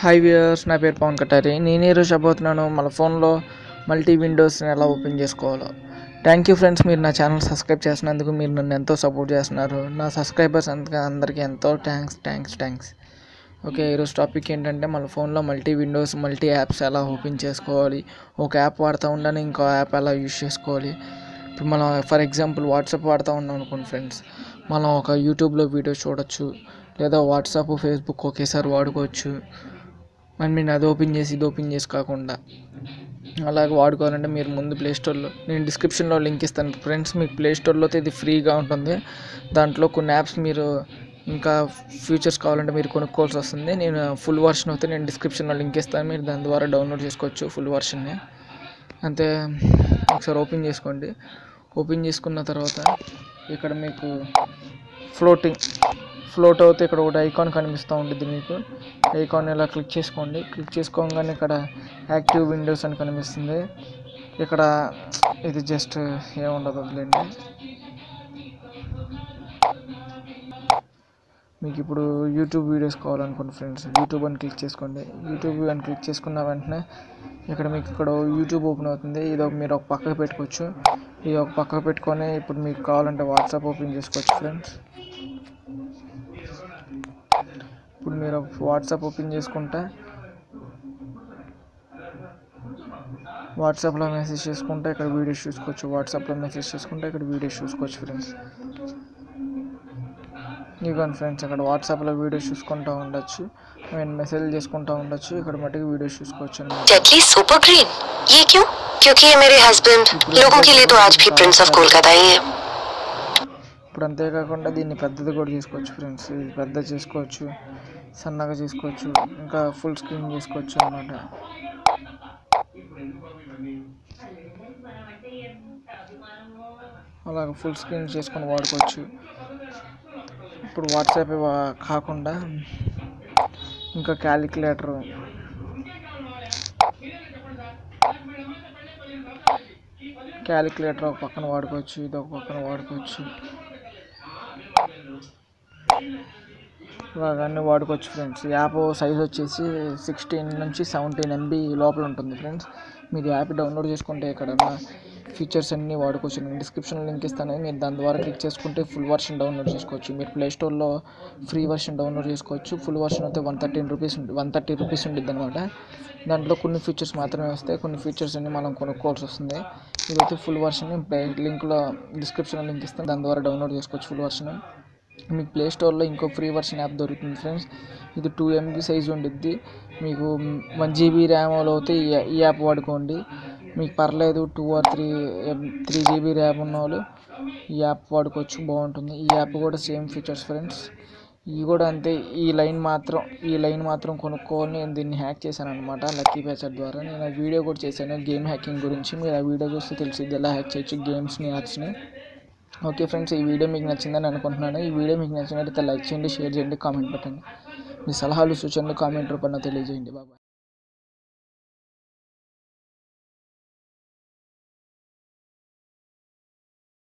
hi viewers నా పేరు పవన్ కటారి నేను ఈరోజు చెప్పబోతున్నాను మన ఫోన్లో మల్టీ విండోస్ని ఎలా ఓపెన్ చేసుకోవాలో థ్యాంక్ యూ ఫ్రెండ్స్ మీరు నా ఛానల్ సబ్స్క్రైబ్ చేసినందుకు మీరు నన్ను ఎంతో సపోర్ట్ చేస్తున్నారు నా సబ్స్క్రైబర్స్ అంతగా అందరికీ ఎంతో థ్యాంక్స్ థ్యాంక్స్ థ్యాంక్స్ ఓకే ఈరోజు టాపిక్ ఏంటంటే మన ఫోన్లో మల్టీ విండోస్ మల్టీ యాప్స్ ఎలా ఓపెన్ చేసుకోవాలి ఒక యాప్ వాడుతూ ఉండని ఇంకో యాప్ ఎలా యూజ్ చేసుకోవాలి ఇప్పుడు మనం ఫర్ ఎగ్జాంపుల్ వాట్సాప్ వాడుతూ ఉన్నాం అనుకోండి ఫ్రెండ్స్ మనం ఒక యూట్యూబ్లో వీడియో చూడొచ్చు లేదా వాట్సాప్ ఫేస్బుక్ ఒకేసారి వాడుకోవచ్చు అండ్ మీరు అది ఓపెన్ చేసి ఇది ఓపెన్ చేసి కాకుండా అలాగే వాడుకోవాలంటే మీరు ముందు ప్లే స్టోర్లో నేను డిస్క్రిప్షన్లో లింక్ ఇస్తాను ఫ్రెండ్స్ మీకు ప్లే స్టోర్లో అయితే ఇది ఫ్రీగా ఉంటుంది దాంట్లో కొన్ని యాప్స్ మీరు ఇంకా ఫీచర్స్ కావాలంటే మీరు కొనుక్కోవాల్సి వస్తుంది నేను ఫుల్ వర్షన్ అయితే నేను డిస్క్రిప్షన్లో లింక్ ఇస్తాను మీరు దాని ద్వారా డౌన్లోడ్ చేసుకోవచ్చు ఫుల్ వర్షన్ని అంతే ఒకసారి ఓపెన్ చేసుకోండి ఓపెన్ చేసుకున్న తర్వాత ఇక్కడ మీకు ఫ్లోటింగ్ ఫ్లోట్ అవుతే ఇక్కడ ఒకటి ఐకాన్ కనిపిస్తూ ఉంటుంది మీకు ఐకాన్ ఇలా క్లిక్ చేసుకోండి క్లిక్ చేసుకోగానే ఇక్కడ యాక్టివ్ విండోస్ అని కనిపిస్తుంది ఇక్కడ ఇది జస్ట్ ఏముండదు వదిలేండి మీకు ఇప్పుడు యూట్యూబ్ వీడియోస్ కావాలనుకోండి ఫ్రెండ్స్ యూట్యూబ్ అని క్లిక్ చేసుకోండి యూట్యూబ్ అని క్లిక్ చేసుకున్న వెంటనే ఇక్కడ మీకు ఇక్కడ యూట్యూబ్ ఓపెన్ అవుతుంది ఇది ఒక మీరు ఒక పక్కకు పెట్టుకోవచ్చు ఇది ఒక పక్కకు పెట్టుకొని ఇప్పుడు మీకు కావాలంటే వాట్సాప్ ఓపెన్ చేసుకోవచ్చు ఫ్రెండ్స్ ఇప్పుడు మీరు వాట్సాప్ ఓపెన్ చేసుకుంటే వాట్సాప్లో మెసేజ్ చేసుకుంటే ఇక్కడ వీడియోస్ చూసుకోవచ్చు వాట్సాప్లో మెసేజ్ చేసుకుంటే ఇక్కడ వీడియోస్ చూసుకోవచ్చు ఫ్రెండ్స్ ఇదిగోండి ఫ్రెండ్స్ ఇక్కడ వాట్సాప్లో వీడియోస్ చూసుకుంటూ ఉండొచ్చు నేను మెసేజ్ చేసుకుంటూ ఉండొచ్చు ఇక్కడ మట్టుకు వీడియోస్ చూసుకోవచ్చు అన్నమాట डेडली सुपर ग्रीन ये क्यों क्योंकि ये मेरे हस्बैंड लोगों के लिए तो आज भी प्रिंस ऑफ कोलकाता ही है ఇప్పుడు అంతేకాకుండా దీన్ని పెద్దది కూడా చేసుకోవచ్చు ఫ్రెండ్స్ ఇది పెద్ద చేసుకోవచ్చు సన్నగా చేసుకోవచ్చు ఇంకా ఫుల్ స్క్రీన్ చేసుకోవచ్చు అన్నమాట అలాగ ఫుల్ స్క్రీన్ చేసుకొని వాడుకోవచ్చు ఇప్పుడు వాట్సాప్ వా- కాకుండా ఇంకా క్యాలిక్యులేటర్ క్యాలిక్యులేటర్ ఒక పక్కన వాడుకోవచ్చు ఇది ఒక పక్కన వాడుకోవచ్చు ఇలాగ అన్నీ వాడుకోవచ్చు ఫ్రెండ్స్ యాప్ సైజ్ వచ్చేసి సిక్స్టీన్ నుంచి సెవెంటీన్ ఎంబీ లోపల ఉంటుంది ఫ్రెండ్స్ మీరు యాప్ డౌన్లోడ్ చేసుకుంటే ఇక్కడ ఫీచర్స్ అన్నీ వాడుకోవచ్చు నేను డిస్క్రిప్షన్లో లింక్ ఇస్తాను మీరు దాని ద్వారా క్లిక్ చేసుకుంటే ఫుల్ వర్షన్ డౌన్లోడ్ చేసుకోవచ్చు మీరు ప్లే స్టోర్లో ఫ్రీ వర్షన్ డౌన్లోడ్ చేసుకోవచ్చు ఫుల్ వర్షన్ అయితే one thirteen rupees one thirty rupees ఉంటుంది అనమాట దాంట్లో కొన్ని ఫీచర్స్ మాత్రమే వస్తాయి కొన్ని ఫీచర్స్ అన్ని మనం కొనుక్కోవాల్సి వస్తుంది ఇదైతే ఫుల్ వర్షన్ లింక్లో డిస్క్రిప్షన్లో లింక్ ఇస్తాను దాని ద్వారా డౌన్లోడ్ చేసుకోవచ్చు ఫుల్ వర్షన్ మీకు ప్లే స్టోర్లో ఇంకో ఫ్రీ వర్షన్ యాప్ దొరుకుతుంది ఫ్రెండ్స్ ఇది టూ ఎంబీ సైజ్ ఉండిద్ది మీకు వన్ జీబీ ర్యామ్లో అయితే ఈ ఈ యాప్ వాడుకోండి మీకు పర్లేదు two or three three GB RAM ఉన్న వాళ్ళు ఈ యాప్ వాడుకోవచ్చు బాగుంటుంది ఈ యాప్ కూడా సేమ్ ఫీచర్స్ ఫ్రెండ్స్ ఇవి కూడా అంతే ఈ లైన్ మాత్రం ఈ లైన్ మాత్రం కొనుక్కోవాలి నేను దీన్ని హ్యాక్ చేశాను అనమాట లక్కీ ప్యాచర్ ద్వారా నేను ఆ వీడియో కూడా చేశాను గేమ్ హ్యాకింగ్ గురించి మీరు ఆ వీడియో చూస్తే తెలిసిద్ది ఎలా హ్యాక్ చేయొచ్చు గేమ్స్ని యాప్స్ని ఓకే ఫ్రెండ్స్ ఈ వీడియో మీకు నచ్చిందని అనుకుంటున్నాను ఈ వీడియో మీకు నచ్చినట్లయితే లైక్ చేయండి షేర్ చేయండి కామెంట్ పెట్టండి మీ సలహాలు సూచనలు కామెంట్ రూపంలో తెలియజేయండి బాబా